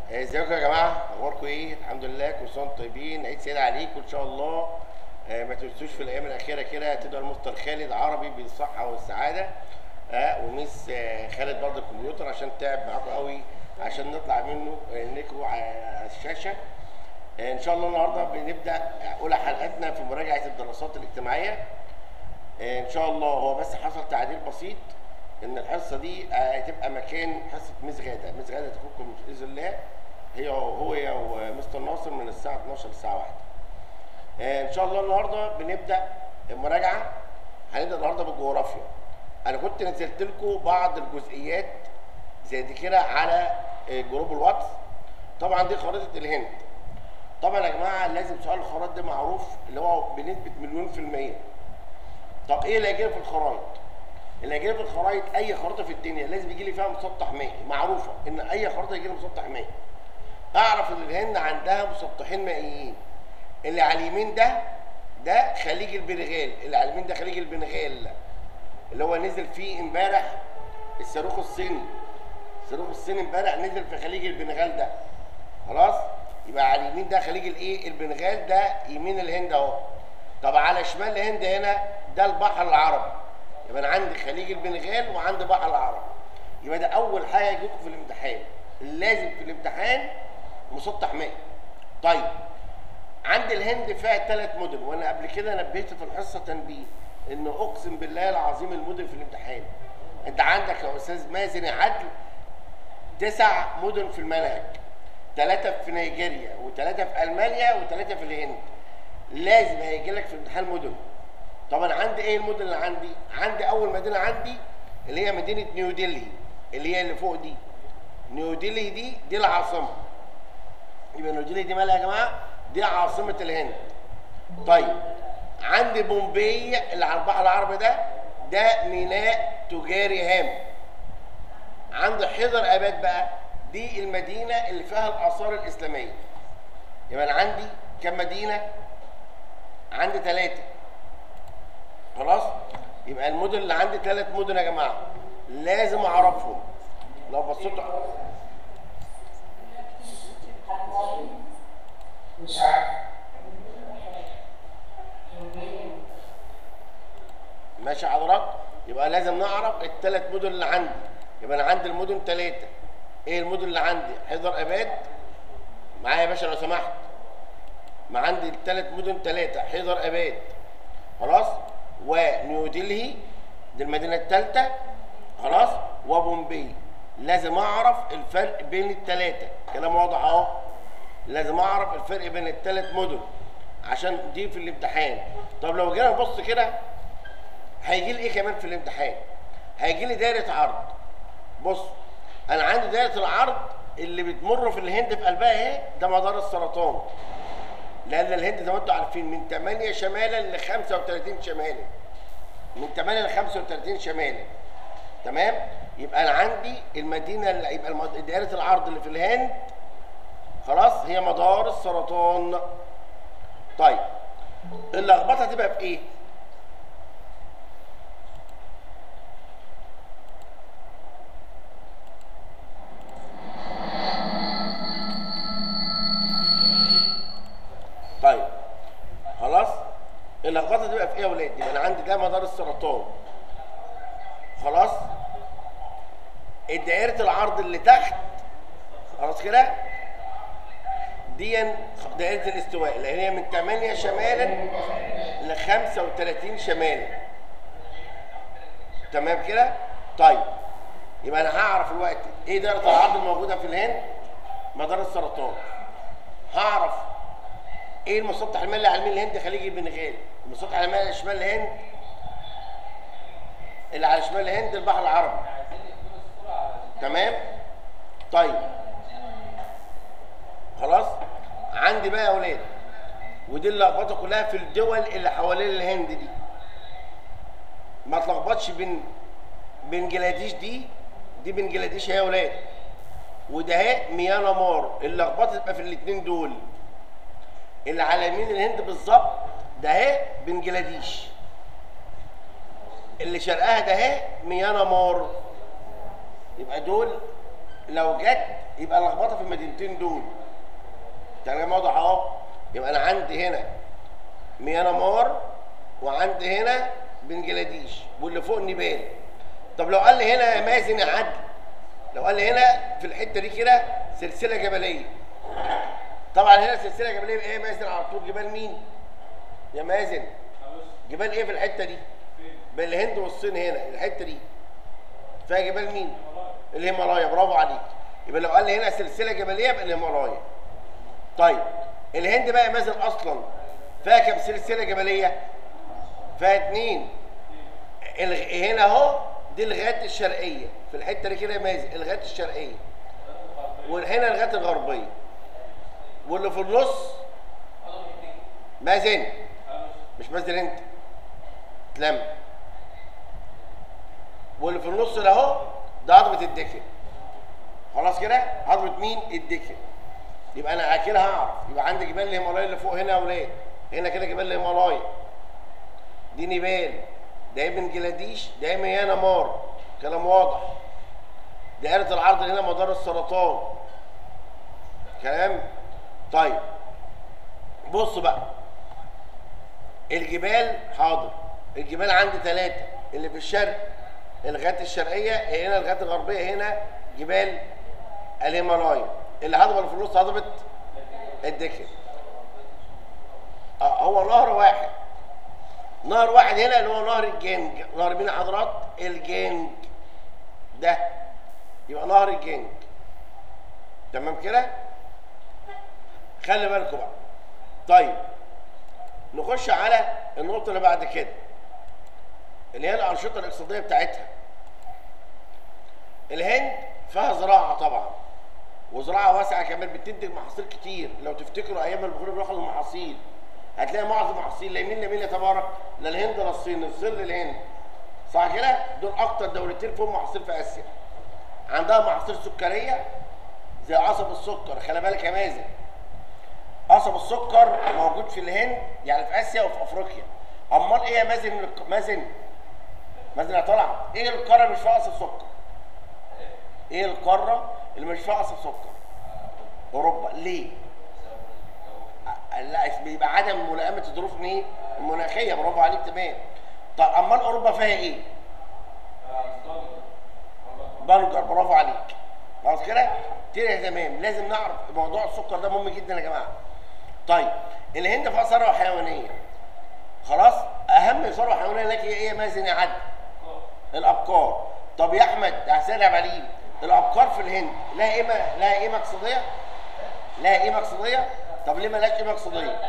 ازيكم يا جماعه اخباركم ايه الحمد لله كل سنه وانتم طيبين عيد سعيد عليكم ان شاء الله آه، ما تنسوش في الايام الاخيره كده تدعوا المستر خالد عربي بالصحه والسعاده آه، وميس آه، خالد برضه الكمبيوتر عشان تعب معاكم قوي عشان نطلع منه آه، نكرو على الشاشه آه، ان شاء الله النهارده بنبدا اولى حلقاتنا في مراجعه الدراسات الاجتماعيه آه، ان شاء الله هو بس حصل تعديل بسيط ان الحصه دي آه، هتبقى مكان حصه ميس غاده ميس غاده تكون باذن الله هي هو هي ومستر ناصر من الساعه 12 للساعه 1 آه، ان شاء الله النهارده بنبدا المراجعه هنبدا النهارده بالجغرافيا انا كنت نزلت لكم بعض الجزئيات زي دي كده على آه، جروب الواتس طبعا دي خريطه الهند طبعا يا جماعه لازم سؤال الخرائط ده معروف اللي هو بنسبه مليون في الميه طب ايه اللي هيجي في الخرايط اللي هيجي في الخرايط اي خريطه في الدنيا لازم يجي لي فيها مسطح مائي معروفه ان اي خريطه يجي لي مسطح مائي اعرف ان الهند عندها مسطحين مائيين اللي على اليمين ده ده خليج البنغال اللي على اليمين ده خليج البنغال اللي هو نزل فيه امبارح الصاروخ الصيني الصاروخ الصيني امبارح نزل في خليج البنغال ده خلاص يبقى على اليمين ده خليج الايه البنغال ده يمين الهند اهو طب على شمال الهند هنا ده البحر العربي يبقى انا عندي خليج البنغال وعندي بحر العرب يبقى ده اول حاجه يجيكم في الامتحان لازم في الامتحان مسطح مائي طيب عند الهند فيها ثلاث مدن وانا قبل كده نبهت في الحصه تنبيه ان اقسم بالله العظيم المدن في الامتحان انت عندك يا استاذ مازن عدل تسع مدن في المنهج ثلاثه في نيجيريا وثلاثه في المانيا وثلاثه في الهند لازم هيجي لك في الامتحان مدن طبعا عندي ايه المدن اللي عندي عندي اول مدينه عندي اللي هي مدينه نيو ديلي اللي هي اللي فوق دي نيو ديلي دي دي العاصمه يبقى نيو ديلي دي مالها يا جماعه دي عاصمه الهند طيب عندي بومبي اللي على البحر العربي ده ده ميناء تجاري هام عند حيدر اباد بقى دي المدينه اللي فيها الاثار الاسلاميه يبقى انا عندي كم مدينه عندي ثلاثه خلاص يبقى المدن اللي عندي ثلاث مدن يا جماعه لازم اعرفهم لو بصيتوا مش عارف ماشي حضرتك يبقى لازم نعرف الثلاث مدن اللي عندي يبقى انا عندي المدن ثلاثه ايه المدن اللي عندي حيدر اباد معايا يا باشا لو سمحت ما عندي الثلاث مدن ثلاثه حيدر اباد خلاص ونيو دلهي دي المدينه الثالثه خلاص وبومبي لازم اعرف الفرق بين الثلاثه كلام واضح اهو لازم اعرف الفرق بين الثلاث مدن عشان دي في الامتحان طب لو جينا نبص كده هيجي لي ايه كمان في الامتحان هيجي لي دايره عرض بص انا عندي دايره العرض اللي بتمر في الهند في قلبها اهي ده مدار السرطان لان الهند زي ما انتم عارفين من 8 شمالا ل 35 شمالا من 8 ل 35 شمالا تمام يبقى انا عندي المدينه اللي يبقى المد- دائره العرض اللي في الهند خلاص هي مدار السرطان طيب اللخبطه تبقى في ايه طيب خلاص اللخبطه تبقى في ايه يا ولاد يبقى انا عندي ده مدار السرطان خلاص دائره العرض اللي تحت خلاص كده دي دائره الاستواء اللي هي من 8 شمالا ل 35 شمالا تمام كده طيب يبقى انا هعرف الوقت ايه دائره العرض الموجوده في الهند مدار السرطان هعرف ايه المسطح المائي اللي على يمين الهند خليج البنغال المسطح المائي على شمال الهند اللي على شمال الهند البحر العربي تمام طيب خلاص عندي بقى يا اولاد ودي اللخبطه كلها في الدول اللي حوالين الهند دي ما تلخبطش بين بنجلاديش دي دي بنجلاديش اهي يا اولاد وده اهي ميانمار اللخبطه تبقى في الاثنين دول اللي على يمين الهند بالظبط ده اهي بنجلاديش اللي شرقها ده اهي ميانمار يبقى دول لو جت يبقى اللخبطه في المدينتين دول كلام واضح اهو يبقى انا عندي هنا ميانمار وعندي هنا بنجلاديش واللي فوق نيبال طب لو قال لي هنا يا مازن يا عدل لو قال لي هنا في الحته دي كده سلسله جبليه طبعا هنا سلسله جبليه ايه يا مازن على طول جبال مين يا مازن جبال ايه في الحته دي بين الهند والصين هنا الحته دي فيها جبال مين الهيمالايا برافو عليك يبقى لو قال لي هنا سلسله جبليه يبقى الهيمالايا طيب الهند بقى يا مازن اصلا فيها كام سلسله جبليه فيها اتنين الغ- هنا اهو دي الغات الشرقيه في الحته دي كده يا مازن الغات الشرقيه وهنا الغات الغربيه واللي في النص مازن مش مازن انت تلم واللي في النص ده اهو ده عظمه الدكن خلاص كده عظمه مين الدكن يبقى انا كده هعرف يبقى عندي جبال الهيمالايا اللي فوق هنا يا اولاد هنا كده جبال الهيمالايا دي نيبال ده ابن جلاديش ده ميانمار كلام واضح دائرة العرض هنا مدار السرطان كلام طيب بص بقى الجبال حاضر الجبال عندي ثلاثة اللي في الشرق الغات الشرقية هنا الغات الغربية هنا جبال الهيمالايا اللي هضبة اللي في النص هضبة الدكن اه هو نهر واحد نهر واحد هنا اللي هو نهر الجنج نهر مين يا حضرات الجنج ده يبقى نهر الجنج تمام كده خلي بالكم بقى طيب نخش على النقطة اللي بعد كده اللي هي الأنشطة الاقتصادية بتاعتها الهند فيها زراعة طبعا وزراعة واسعة كمان بتنتج محاصيل كتير لو تفتكروا أيام ما كنا بناخد المحاصيل هتلاقي معظم المحاصيل لا يمين لمين تبارك لا الهند لا الصين الصين للهند صح كده؟ دول أكتر دولتين فيهم محاصيل في آسيا عندها محاصيل سكرية زي قصب السكر خلي بالك يا مازن قصب السكر موجود في الهند يعني في اسيا وفي افريقيا امال ايه يا مازن مازن مازن يا طلعت ايه القاره اللي مش فيها قصب سكر ايه القاره اللي مش فيها قصب سكر اوروبا ليه أ- لا بيبقى عدم ملائمه الظروف ايه المناخيه برافو عليك تمام طب امال اوروبا فيها ايه بنجر برافو عليك خلاص كده كده تمام لازم نعرف موضوع السكر ده مهم جدا يا جماعه طيب الهند فيها ثروه حيوانيه خلاص اهم ثروه حيوانيه لك هي ايه يا مازن يا عدل الابقار طب يا احمد يا حسين يا عبد العليم الابقار في الهند لها قيمه لها قيمه اقتصاديه لها قيمه اقتصاديه طب ليه مالهاش قيمه اقتصاديه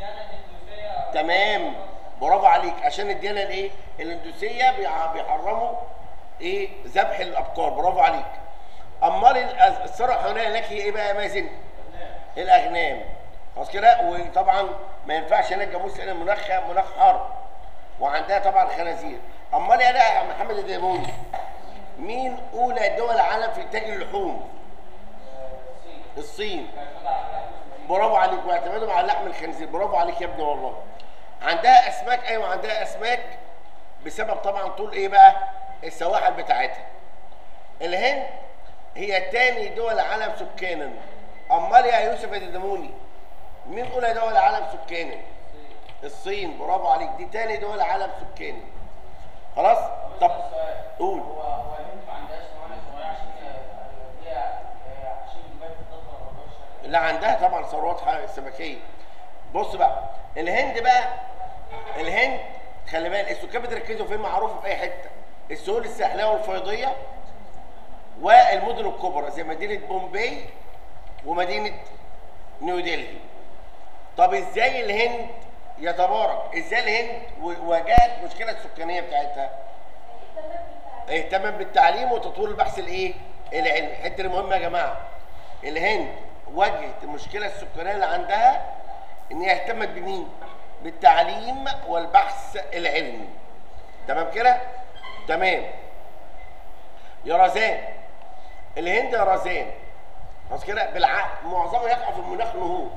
تمام برافو عليك عشان الديانه الايه الهندوسيه بيع- بيحرموا ايه ذبح الابقار برافو عليك امال الأز- الثروه الحيوانيه هناك هي ايه بقى يا مازن الاغنام خلاص كده وطبعا ما ينفعش هناك جاموس لان المناخ مناخ حار وعندها طبعا خنازير امال يا يا محمد الديموني مين اولى دول العالم في انتاج اللحوم الصين برافو عليك واعتمادهم على لحم الخنزير برافو عليك يا ابني والله عندها اسماك ايوه عندها اسماك بسبب طبعا طول ايه بقى السواحل بتاعتها الهند هي تاني دول العالم سكانا امال يا يوسف يا دموني مين اولى دول العالم سكانا الصين برافو عليك دي تاني دول العالم سكانا خلاص طب قول هو هو الهند ما عندهاش موانئ صغيره عشان فيها عشان جبال الضفه الغربيه الشرقيه لا عندها طبعا ثروات ح- سمكيه بص بقى الهند بقى الهند خلي بالك السكان بتركزوا فين معروفه في اي حته السهول الساحليه والفيضيه والمدن الكبرى زي مدينه بومباي ومدينه نيودلهي طب ازاي الهند يتبارك ازاي الهند و- واجهت المشكله السكانيه بتاعتها اهتمت بالتعليم وتطوير البحث الايه العلمي الحته دي مهمه يا جماعه الهند واجهت المشكله السكانيه اللي عندها ان هي اهتمت بمين بالتعليم والبحث العلمي تمام كده تمام يا رزان الهند يا رزان خلاص كده بالعقل معظمه يقع في المناخ نهوض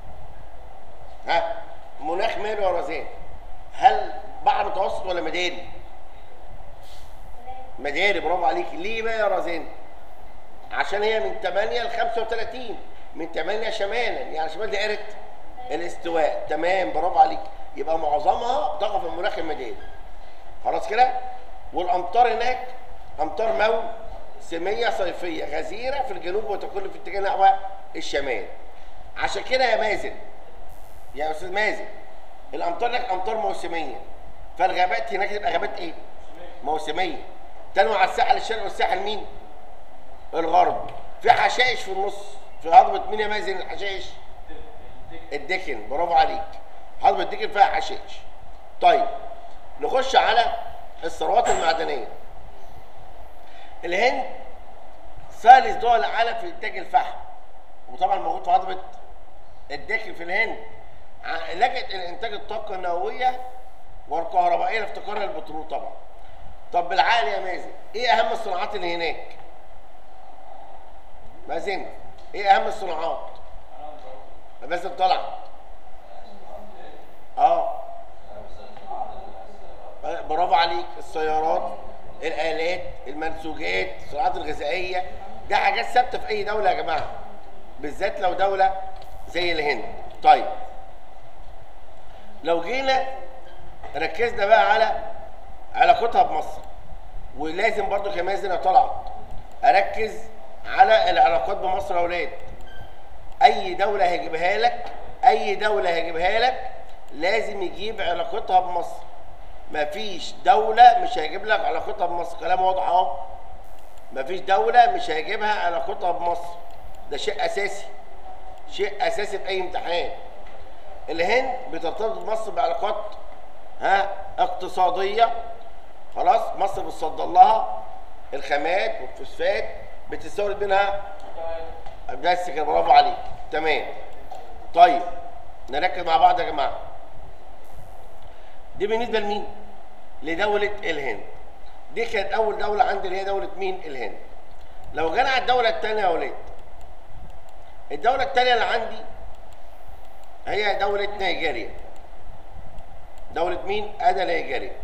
ها مناخ ماله يا رزان هل بحر متوسط ولا مداري مداري برافو عليك ليه بقى يا رزان عشان هي من 8 ل 35 من 8 شمالا يعني شمال دائره الاستواء تمام برافو عليك يبقى معظمها بتقع في المناخ المداري خلاص كده والامطار هناك امطار موسميه صيفيه غزيره في الجنوب وتكون في اتجاه نحو الشمال عشان كده يا مازن يا استاذ مازن الامطار هناك امطار موسميه فالغابات هناك تبقى غابات ايه موسميه تنوع على الساحل الشرقي والساحل مين الغرب في حشائش في النص في هضبه مين يا مازن الحشائش الدكن برافو عليك هضبه الدكن فيها حشائش طيب نخش على الثروات المعدنيه الهند ثالث دول العالم في انتاج الفحم وطبعا موجود في هضبه الدكن في الهند ع- لجأت الى انتاج الطاقه النوويه والكهربائيه لافتقارها للبترول طبعا طب بالعقل يا مازن ايه اهم الصناعات اللي هناك مازن ايه اهم الصناعات مازن طلعت اه برافو عليك السيارات الالات المنسوجات الصناعات الغذائيه دي حاجات ثابته في اي دوله يا جماعه بالذات لو دوله زي الهند طيب لو جينا ركزنا بقى على علاقتها بمصر ولازم برضو كمازن يا طلعت اركز على العلاقات بمصر يا اولاد اي دوله هيجيبها لك اي دوله هيجيبها لك لازم يجيب علاقتها بمصر مفيش دوله مش هيجيب لك علاقتها بمصر كلام واضح اهو مفيش دوله مش هيجيبها علاقتها بمصر ده شيء اساسي شيء اساسي في اي امتحان الهند بترتبط بمصر بعلاقات ها اقتصاديه خلاص مصر بتصدر لها الخامات والفوسفات بتستورد منها بس كده برافو عليك تمام طيب نركز مع بعض يا جماعه دي بالنسبه لمين لدوله الهند دي كانت اول دوله عندي اللي هي دوله مين الهند لو جينا على الدوله الثانيه يا ولاد الدوله الثانيه اللي عندي هي دوله نيجيريا دوله مين ادي نيجيريا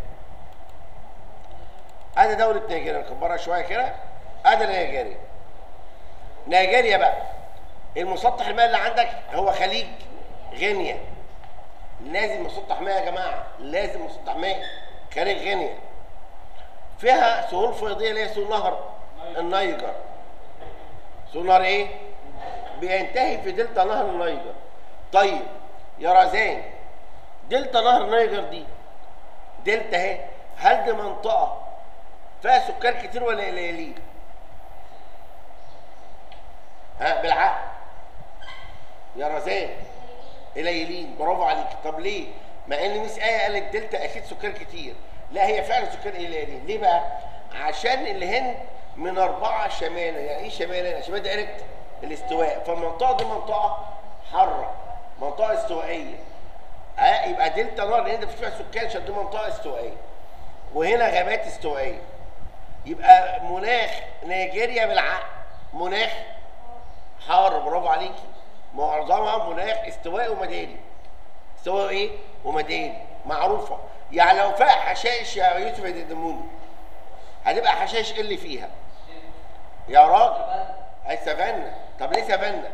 ادي دوله نيجيريا نكبرها شويه كده ادي نيجيريا نيجيريا بقى المسطح المائي اللي عندك هو خليج غينيا لازم مسطح مائي يا جماعه لازم مسطح مائي خليج غينيا فيها سهول فيضيه اللي هي سهول نهر النيجر سهول نهر ايه بينتهي في دلتا نهر النيجر طيب يا رزان دلتا نهر النيجر دي دلتا اهي هل دي منطقه فيها سكان كتير ولا قليلين ها بالعقل يا رزان قليلين برافو عليك طب ليه مع ان ميس ايه قالت دلتا اكيد سكان كتير لا هي فعلا سكان قليلين ليه بقى عشان الهند من أربعة شمالا يعني إيه شمالا؟ شمال دائرة الاستواء فالمنطقة دي منطقة حارة منطقة استوائية اه يبقى دلتا نهر الهند في فيها سكان عشان دي منطقة استوائية وهنا غابات استوائية يبقى مناخ نيجيريا بالعقل مناخ حار برافو عليكي معظمها مناخ استوائي ومداري استوائي ايه ومداري معروفه يعني لو فيها حشائش يا يوسف يدموني هتبقى حشائش ايه اللي فيها يا راجل هي سافانا طب ليه سافانا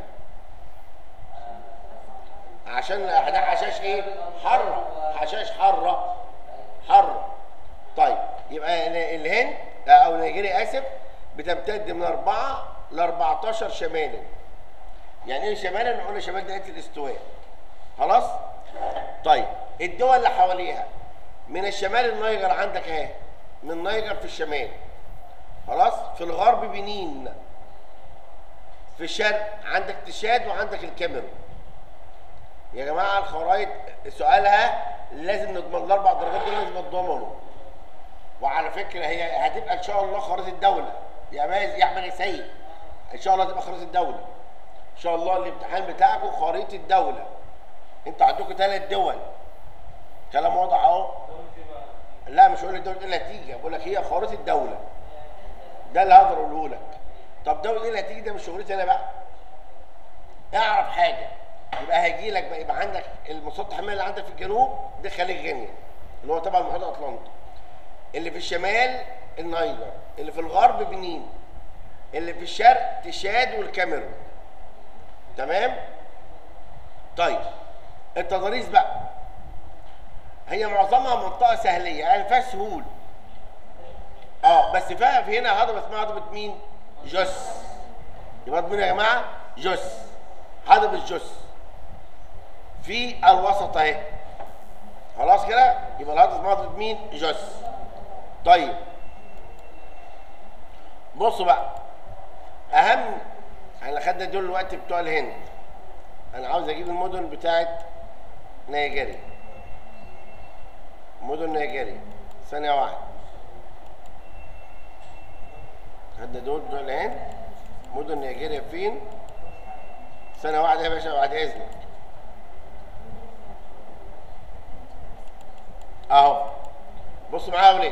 عشان ده حشائش ايه حره حشائش حره حره طيب يبقى ال- الهند او نيجيريا اسف بتمتد من 4 ل 14 شمالا يعني ايه شمالا نقول شمال دائره الاستواء خلاص طيب الدول اللي حواليها من الشمال النيجر عندك اهي من النيجر في الشمال خلاص في الغرب بنين في الشرق عندك تشاد وعندك الكاميرون يا جماعه الخرائط سؤالها لازم نضمن الاربع درجات دول لازم نضمنهم وعلى فكره هي هتبقى ان شاء الله خريطه الدوله يا ماز يا احمد يا سيد ان شاء الله تبقى خريطه الدوله ان شاء الله الامتحان بتاعكم خريطه الدوله انتوا عندكم ثلاث دول كلام واضح اهو لا مش هقول الدوله دي اللي هتيجي بقول لك هي خريطه الدوله ده اللي هقدر اقوله لك طب دوله ايه اللي هتيجي ده مش شغلتي انا بقى اعرف حاجه يبقى هيجي لك بقى يبقى عندك المسطح المائي اللي عندك في الجنوب ده خليج غينيا اللي هو طبعا محيط اطلنطي اللي في الشمال النيجر اللي في الغرب بنين اللي في الشرق تشاد والكاميرون تمام طيب التضاريس بقى هي معظمها منطقه سهليه يعني فيها سهول اه بس فيها في هنا هضبه اسمها هضبه مين جوس يبقى مين يا جماعه جوس هضبه جوس في الوسط اهي خلاص كده يبقى الهضبه اسمها هضبه مين جوس طيب بصوا بقى اهم احنا خدنا دول الوقت بتوع الهند انا عاوز اجيب المدن بتاعت نيجيريا مدن نيجيريا ثانية واحدة خدنا دول بتوع الهند مدن نيجيريا فين ثانية واحدة يا باشا بعد اذنك اهو بصوا معايا يا ولاد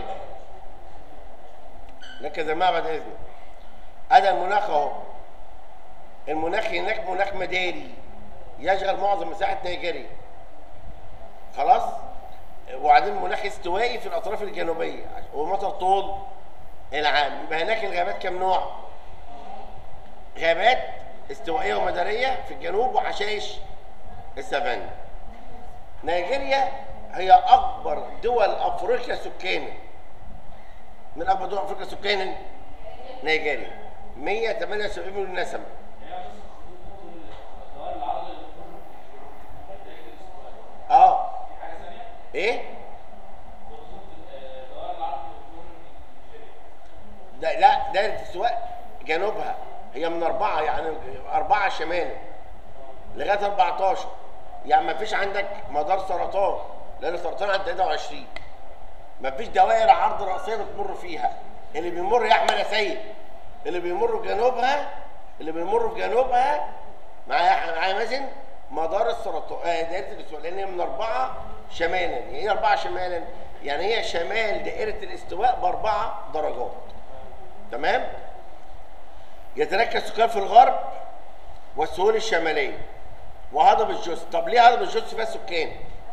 ركز يا جماعه بعد اذنك ادي المناخ اهو المناخ هناك مناخ مداري يشغل معظم مساحه نيجيريا خلاص وبعدين مناخ استوائي في الاطراف الجنوبيه ومطر طول العام يبقى هناك الغابات كام نوع غابات استوائيه ومداريه في الجنوب وحشائش السافانا نيجيريا هي اكبر دول افريقيا سكانا من اكبر دول افريقيا سكانا نيجيريا 178 مليون نسمه اه ايه ده لا دايره السواق جنوبها هي من اربعه يعني اربعه شمال لغايه 14 يعني ما فيش عندك مدار سرطان لان السرطان عند 23 ما فيش دوائر عرض راسيه بتمر فيها اللي بيمر يا احمد يا سيد اللي بيمر في جنوبها اللي بيمر في جنوبها معايا يا أحمد- معايا مازن مدار السرطان آه دائره الاستواء لان هي من اربعه شمالا يعني ايه اربعه شمالا؟ يعني هي شمال دائره الاستواء باربعه درجات تمام؟ يتركز سكان في الغرب والسهول الشماليه وهضبه الجوز طب ليه هضبه الجوز فيها سكان؟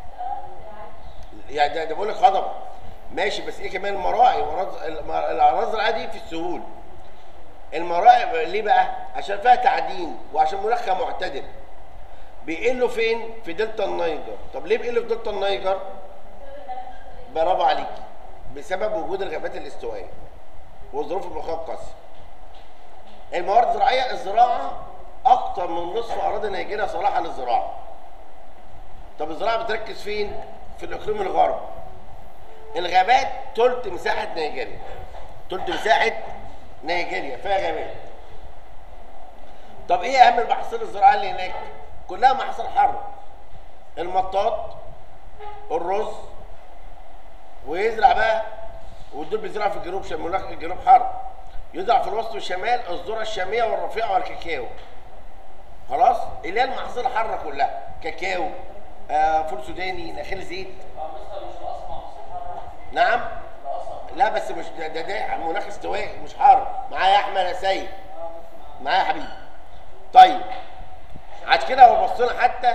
يعني ده, ده بقول لك هضبه ماشي بس ايه كمان المراعي والرز- الم- الاراضي الزراعيه دي في السهول المراعي ليه بقى؟ عشان فيها تعدين وعشان مناخها معتدل بيقلوا فين؟ في دلتا النيجر طب ليه بيقلوا في دلتا النيجر؟ برافو عليك بسبب وجود الغابات الاستوائيه والظروف المناخيه القاسيه الموارد الزراعيه الزراعه اكتر من نصف اراضي نيجيريا صلاحا للزراعه طب الزراعه بتركز فين؟ في الاقليم الغربي الغابات تلت مساحه نيجيريا تلت مساحه نيجيريا فيها غابات طب ايه اهم المحاصيل الزراعيه اللي هناك كلها محاصيل حر المطاط الرز ويزرع بقى ودول بيزرعوا في الجنوب عشان مناخ الجنوب حر يزرع في الوسط والشمال الذره الشاميه والرفيعه والكاكاو خلاص اللي هي المحاصيل الحاره كلها كاكاو آه فول سوداني نخيل زيت اه مستر مش الاسمر مش الحر نعم الاسمر لا بس مش ده ده, ده مناخ استوائي مش حر معايا يا احمد يا سيد معايا يا حبيبي طيب عشان كده هو بصينا حتى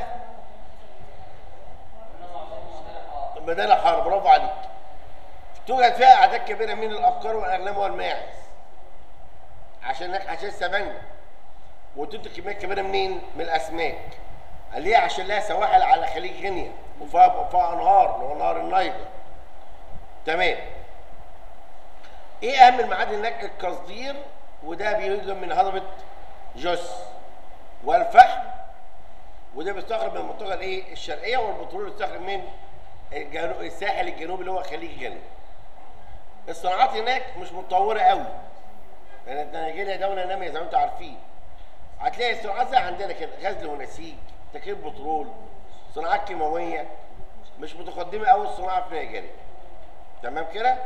بدل حر برافو عليك توجد فيها اعداد كبيره من الابقار والاغنام والماعز عشان هناك عشان السفنجه وتنتج كميات كبيره منين؟ من الاسماك ليه؟ عشان لها سواحل على خليج غينيا وفيها وفيها انهار اللي هو نهر النيجر تمام ايه اهم المعادن هناك القصدير وده بيجي من هضبه جوس والفحم وده بيستخرج من المنطقه الايه الشرقيه والبترول بيستخرج من الجنوب الساحل الجنوبي اللي هو خليج غينيا الصناعات هناك مش متطوره قوي لان نيجيريا دوله ناميه زي ما انتم عارفين هتلاقي الصناعات زي عندنا كده غزل ونسيج تكرير بترول صناعات كيماويه مش متقدمه قوي الصناعه في نيجيريا تمام كده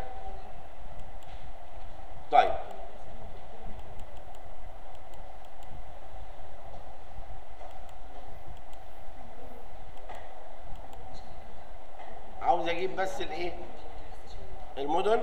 طيب عاوز اجيب بس الايه المدن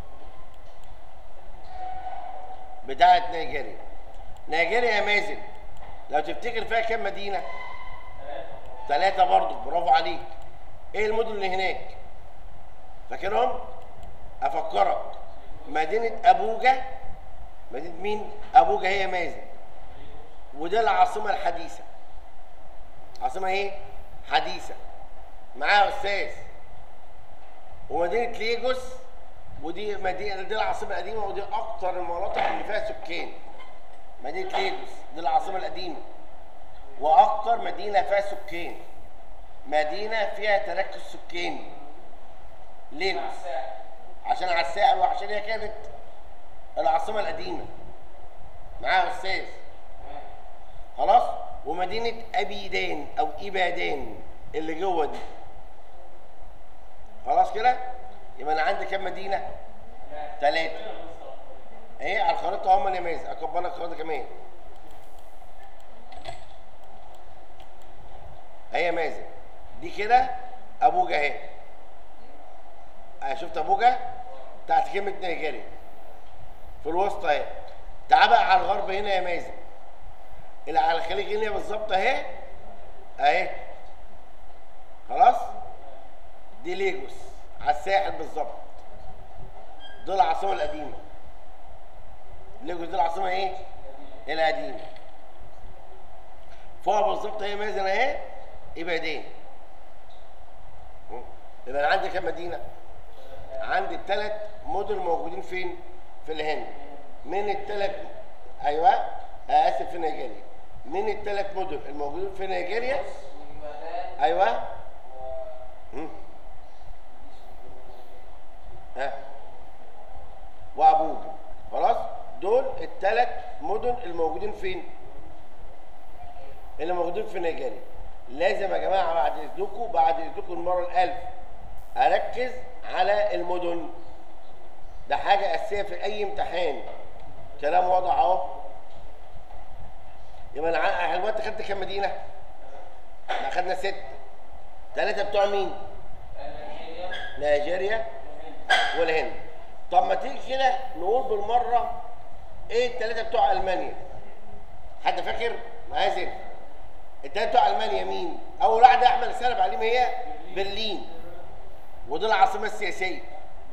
بتاعت نيجيريا نيجيريا يا مازن لو تفتكر فيها كام مدينه ثلاثة برضو برافو عليك ايه المدن اللي هناك فاكرهم افكرك مدينة ابوجا مدينه مين ابوجا هي مازن ودي العاصمه الحديثه عاصمه ايه حديثه معايا يا استاذ ومدينه ليجوس ودي مدينه دي العاصمه القديمه ودي اكتر المناطق اللي فيها سكان مدينه ليجوس دي العاصمه القديمه واكتر مدينه فيها سكان مدينه فيها تركز سكاني ليجوس عشان على الساحل وعشان هي كانت العاصمه القديمه معايا يا استاذ خلاص ومدينه ابيدان او ابادان اللي جوه دي خلاص كده يبقى انا عندي كام مدينه ثلاثه ايه على الخريطه هم نماذج اكبر لك الخريطه كمان هي مازن دي كده ابوجا اهي اه شفت ابوجا تحت كلمه نيجيريا في الوسط اهي تعال بقى على الغرب هنا يا مازن اللي على الخليج هنا بالظبط اهي اهي خلاص دي ليجوس على الساحل بالظبط دي العاصمه القديمه ليجوس دي العاصمه ايه القديمه فوق بالظبط هي مازن اهي ابادين يبقى انا عندي كام مدينه عندي الثلاث مدن موجودين فين في الهند من الثلاث ايوه آه، اسف في نيجيريا من الثلاث مدن الموجودين في نيجيريا ايوه مم. ها وابوجا خلاص دول الثلاث مدن الموجودين فين اللي موجودين في نيجيريا لازم يا جماعه بعد اذنكم بعد اذنكم المره الالف اركز على المدن ده حاجه اساسيه في اي امتحان كلام واضح اهو يبقى انا ع- احنا دلوقتي خدت كام مدينه؟ احنا خدنا ست ثلاثه بتوع مين؟ نيجيريا والهند طب ما تيجي كده نقول بالمره ايه الثلاثه بتوع المانيا؟ حد فاكر؟ مازن الثلاثه بتوع المانيا مين؟ اول واحده احمد السلب عليهم هي برلين ودي العاصمه السياسيه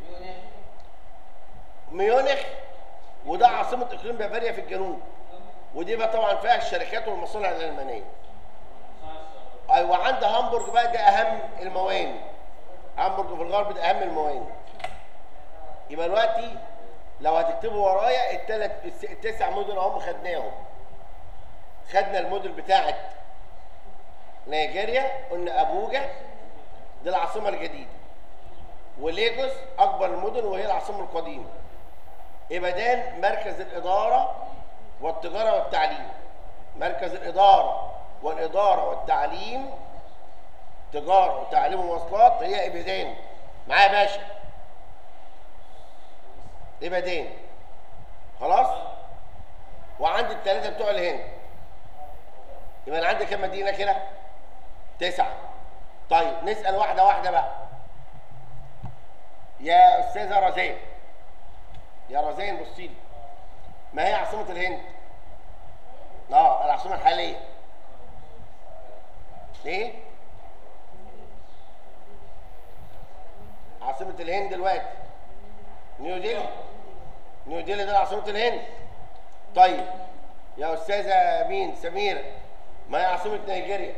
ميونخ وده عاصمه اقليم بافاريا في الجنوب ودي بقى طبعا فيها الشركات والمصانع الالمانيه ايوه عند هامبورج بقى ده اهم المواني هامبورج في الغرب ده اهم المواني يبقى دلوقتي لو هتكتبوا ورايا الثلاث التسع مدن اهم خدناهم خدنا المدن بتاعت نيجيريا قلنا ابوجا دي العاصمه الجديده وليجوس اكبر المدن وهي العاصمه القديمه ابادان مركز الاداره والتجاره والتعليم مركز الاداره والاداره والتعليم تجاره وتعليم ومواصلات هي ابادان معايا يا باشا ابادان خلاص وعندي الثلاثه بتوع الهند يبقى انا عندي كام مدينه كده تسعه طيب نسال واحده واحده بقى يا استاذه رزان يا رزان بصي لي ما هي عاصمه الهند اه العاصمه الحاليه ايه عاصمه الهند دلوقتي نيو ديلي نيو ديلي ده عاصمه الهند طيب يا استاذه مين سميره ما هي عاصمه نيجيريا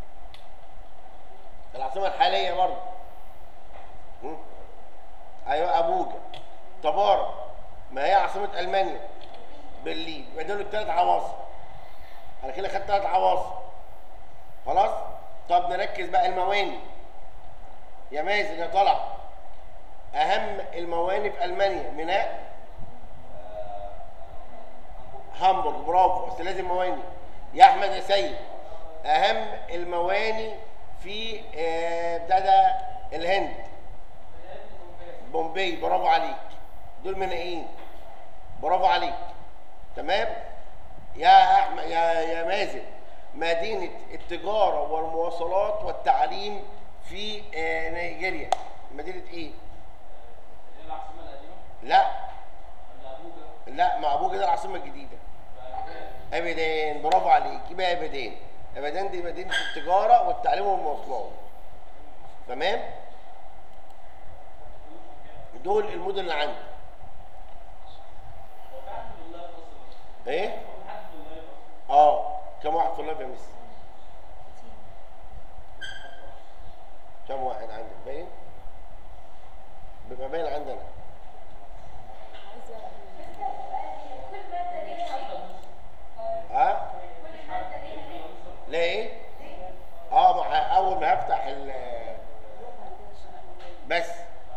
العاصمه الحاليه برضه مم. ايوه ابوجا طبارة ما هي عاصمه المانيا برلين يبقى دول الثلاث عواصم انا كده خدت ثلاث عواصم خلاص طب نركز بقى المواني يا مازن يا طلع اهم المواني في المانيا ميناء هامبورغ برافو بس لازم مواني يا احمد يا سيد اهم المواني في آه، بتاع ده الهند بومبي برافو عليك دول منائيين برافو عليك تمام يا احمد يا يا مازن مدينه التجاره والمواصلات والتعليم في آه، نيجيريا مدينه ايه العاصمة القديمة لا ولا أبوجا لا مع ابوجا ده العاصمه الجديده ابدان برافو عليك يبقى ابدان ابدان دي مدينه التجاره والتعليم والمواصلات تمام دول المدن اللي عندي وبعد الله ايه اه كم واحد في اللايف يا مس كم واحد عندك باين بيبقى باين عندنا ها لا ايه اه ما ه- اول ما هفتح ال بس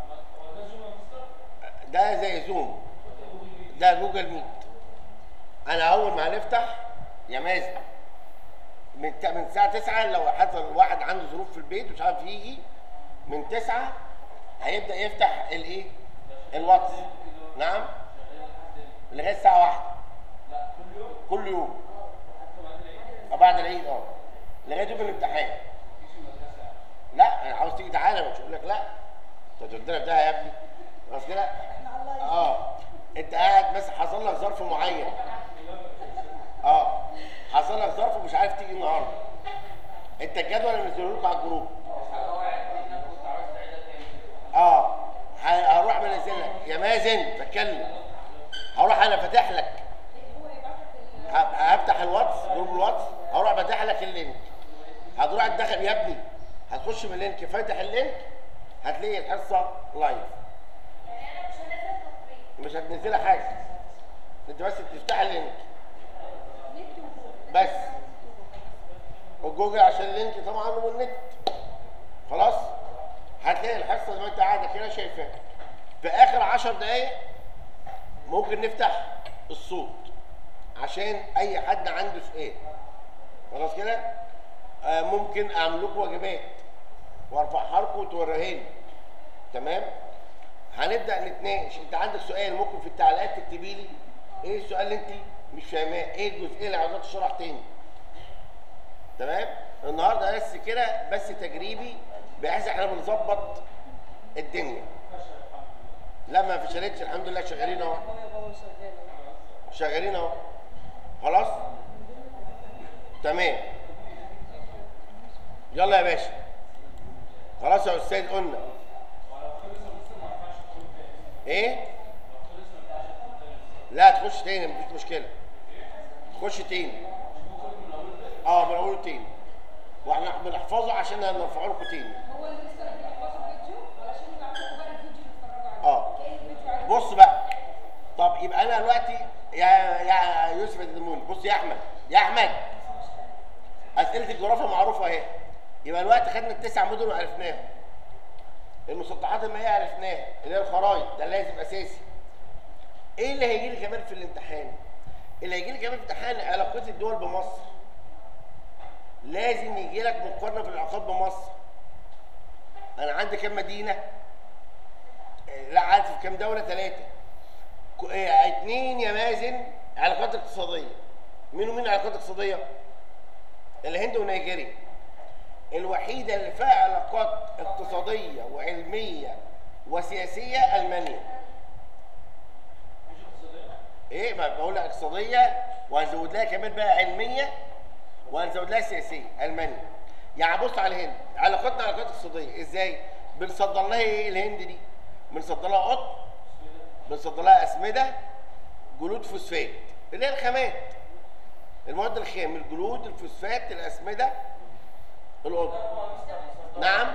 ده زي زوم ده جوجل ميت انا اول ما هنفتح يا مازن من ت- من الساعه 9 لو حصل واحد عنده ظروف في البيت ومش عارف يجي من 9 هيبدا يفتح الايه الواتس نعم لغايه الساعه 1 كل يوم اه بعد العيد اه لغايه يوم الامتحان لا انا عاوز تيجي تعالى مش هقول لك لا انت تودينا في ده يا ابني خلاص كده اه انت قاعد مثلا حصل لك ظرف معين اه حصل لك ظرف ومش عارف تيجي النهارده انت الجدول اللي نزله لكم على الجروب اه ه- هروح منزل لك يا مازن بتكلم هروح انا فاتح لك ه- هفتح الواتس جروب الواتس هروح فاتح لك اللينك هتروح تدخل يا ابني هتخش من اللينك فاتح اللينك هتلاقي الحصه لايف مش هتنزلها حاجه انت بس بتفتح اللينك بس وجوجل عشان اللينك طبعا والنت خلاص هتلاقي الحصه زي ما انت قاعده كده شايفاها في اخر عشر دقايق ممكن نفتح الصوت عشان اي حد عنده سؤال خلاص كده آه ممكن اعمل لكم واجبات وارفعها لكم وتوريها لي تمام هنبدا نتناقش انت عندك سؤال ممكن في التعليقات تكتبي لي ايه السؤال اللي انت مش فاهماه ايه الجزئيه اللي عاوزاه تشرح تاني تمام النهارده بس كده بس تجريبي بحيث احنا بنظبط الدنيا لا ما فشلتش الحمد لله شغالين اهو شغالين اهو خلاص تمام يلا يا باشا خلاص يا استاذ قلنا ايه لا تخش تاني مفيش مشكله تخش تاني اه من اوله تاني واحنا بنحفظه عشان هنرفعه لكم تاني هو اللي لسه بيحفظوا فيديو علشان يبقى عندكم بقى الفيديو اللي تتفرجوا عليه اه كأن الفيديو عادي. بص بقى طب يبقى انا دلوقتي يا يا يوسف الدموني بص يا احمد يا احمد اسئله الجغرافيا معروفه اهي يبقى دلوقتي خدنا التسع مدن وعرفناهم المسطحات المائيه عرفناها اللي هي الخرايط ده لازم اساسي ايه اللي هيجي لي كمان في الامتحان اللي هيجي لي كمان في الامتحان علاقات الدول بمصر لازم يجي لك مقارنه في العلاقات بمصر انا عندي كام مدينه لا عارف في كام دوله ثلاثه اتنين يا مازن علاقات اقتصاديه مين ومين علاقات اقتصاديه الهند ونيجيريا الوحيده اللي فيها علاقات اقتصاديه وعلميه وسياسيه المانيا ايه ما بقول لك اقتصاديه وهنزود لها كمان بقى علميه وهنزود لها سياسيه المانيا يعني بص على الهند علاقاتنا علاقات اقتصاديه ازاي بنصدر لها ايه الهند دي بنصدر لها قطن بنصدر لها اسمده جلود فوسفات اللي هي الخامات المواد الخام الجلود الفوسفات الاسمده القطن نعم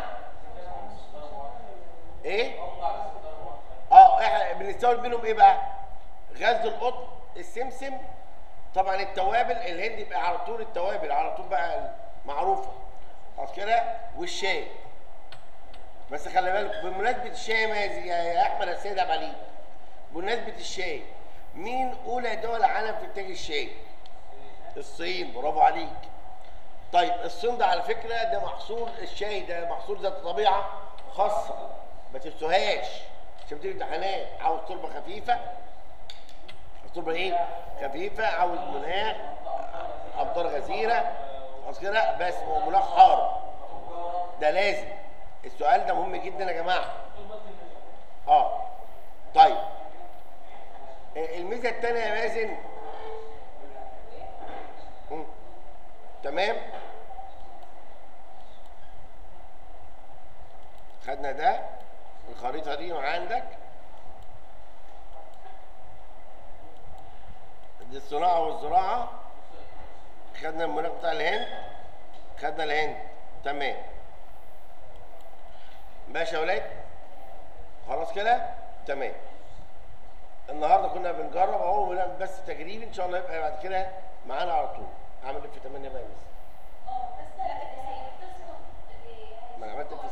ايه اه احنا بنستورد منهم ايه بقى غاز القطن السمسم طبعا التوابل الهند يبقى على طول التوابل على طول بقى معروفه خلاص كده والشاي بس خلي بالك بمناسبه الشاي يا مازن- يا يا احمد السيد عبد العليم بمناسبه الشاي مين اولى دول العالم في انتاج الشاي الصين برافو عليك طيب الصين ده على فكره ده محصول الشاي ده محصول ذات طبيعه خاصه ما تنسوهاش عشان بتيجي امتحانات عاوز تربه خفيفه عاوز تربه ايه خفيفه عاوز مناخ امطار غزيره خلاص كده بس ومناخ حار ده لازم السؤال ده مهم جدا يا جماعه اه طيب آه، الميزه الثانيه يا مازن مم. تمام خدنا ده الخريطه دي عندك دي الصناعه والزراعه خدنا المناخ بتاع الهند خدنا الهند تمام ماشي يا ولاد خلاص كده تمام النهارده كنا بنجرب اهو بنعمل بس تجريبي ان شاء الله يبقى بعد كده معانا على طول اعمل اف 8 بقى يا مس اه بس لا بس هي بتسقط ما انا عملت اف